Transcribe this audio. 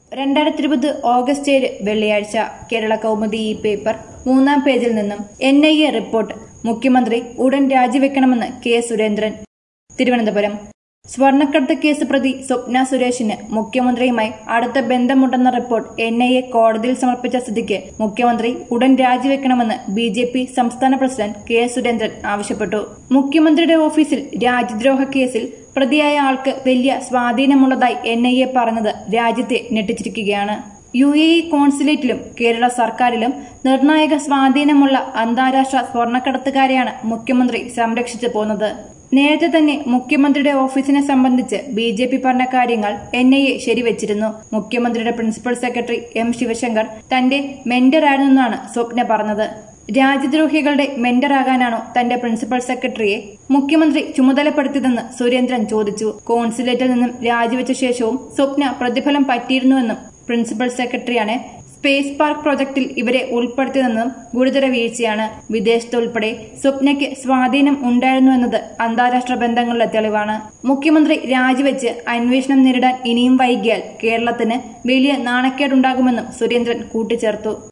രണ്ടായിരത്തി ഇരുപത് ഓഗസ്റ്റ് ഏഴ് വെള്ളിയാഴ്ച കേരള കൗമുദി ഈ പേപ്പർ മൂന്നാം പേജിൽ നിന്നും എൻ ഐ എ റിപ്പോർട്ട് മുഖ്യമന്ത്രി ഉടൻ രാജിവെക്കണമെന്ന് കെ സുരേന്ദ്രൻ തിരുവനന്തപുരം സ്വർണ്ണക്കടത്ത് കേസ് പ്രതി സ്വപ്ന സുരേഷിന് മുഖ്യമന്ത്രിയുമായി അടുത്ത ബന്ധമുണ്ടെന്ന റിപ്പോർട്ട് എൻ ഐ എ കോടതിയിൽ സമർപ്പിച്ച സ്ഥിതിക്ക് മുഖ്യമന്ത്രി ഉടൻ രാജിവെക്കണമെന്ന് ബി ജെ പി സംസ്ഥാന പ്രസിഡന്റ് കെ സുരേന്ദ്രൻ ആവശ്യപ്പെട്ടു മുഖ്യമന്ത്രിയുടെ ഓഫീസിൽ രാജ്യദ്രോഹ കേസിൽ പ്രതിയായ ആൾക്ക് വലിയ സ്വാധീനമുള്ളതായി എൻ ഐ എ പറഞ്ഞത് രാജ്യത്തെ ഞെട്ടിച്ചിരിക്കുകയാണ് യു എ ഇ കോൺസുലേറ്റിലും കേരള സർക്കാരിലും നിർണായക സ്വാധീനമുള്ള അന്താരാഷ്ട്ര സ്വർണ്ണക്കടത്തുകാരെയാണ് മുഖ്യമന്ത്രി സംരക്ഷിച്ചു പോന്നത് നേരത്തെ തന്നെ മുഖ്യമന്ത്രിയുടെ ഓഫീസിനെ സംബന്ധിച്ച് ബി ജെ പി പറഞ്ഞ കാര്യങ്ങൾ എൻ ഐ എ ശരിവച്ചിരുന്നു മുഖ്യമന്ത്രിയുടെ പ്രിൻസിപ്പൽ സെക്രട്ടറി എം ശിവശങ്കർ തന്റെ മെന്ററായിരുന്നെന്നാണ് സ്വപ്ന പറഞ്ഞത് രാജ്യദ്രോഹികളുടെ മെന്ററാകാനാണോ തന്റെ പ്രിൻസിപ്പൽ സെക്രട്ടറിയെ മുഖ്യമന്ത്രി ചുമതലപ്പെടുത്തിയതെന്ന് സുരേന്ദ്രൻ ചോദിച്ചു കോൺസുലേറ്റിൽ നിന്നും രാജിവെച്ച ശേഷവും സ്വപ്ന പ്രതിഫലം പറ്റിയിരുന്നുവെന്നും പ്രിൻസിപ്പൽ സെക്രട്ടറിയാണ് സ്പേസ് പാർക്ക് പ്രൊജക്ടിൽ ഇവരെ ഉൾപ്പെടുത്തിയതെന്നും ഗുരുതര വീഴ്ചയാണ് വിദേശത്ത് ഉൾപ്പെടെ സ്വപ്നയ്ക്ക് സ്വാധീനം ഉണ്ടായിരുന്നുവെന്നത് അന്താരാഷ്ട്ര ബന്ധങ്ങളുടെ തെളിവാണ് മുഖ്യമന്ത്രി രാജിവെച്ച് അന്വേഷണം നേരിടാൻ ഇനിയും വൈകിയാൽ കേരളത്തിന് വലിയ നാണക്കേടുണ്ടാകുമെന്നും സുരേന്ദ്രൻ കൂട്ടിച്ചേർത്തു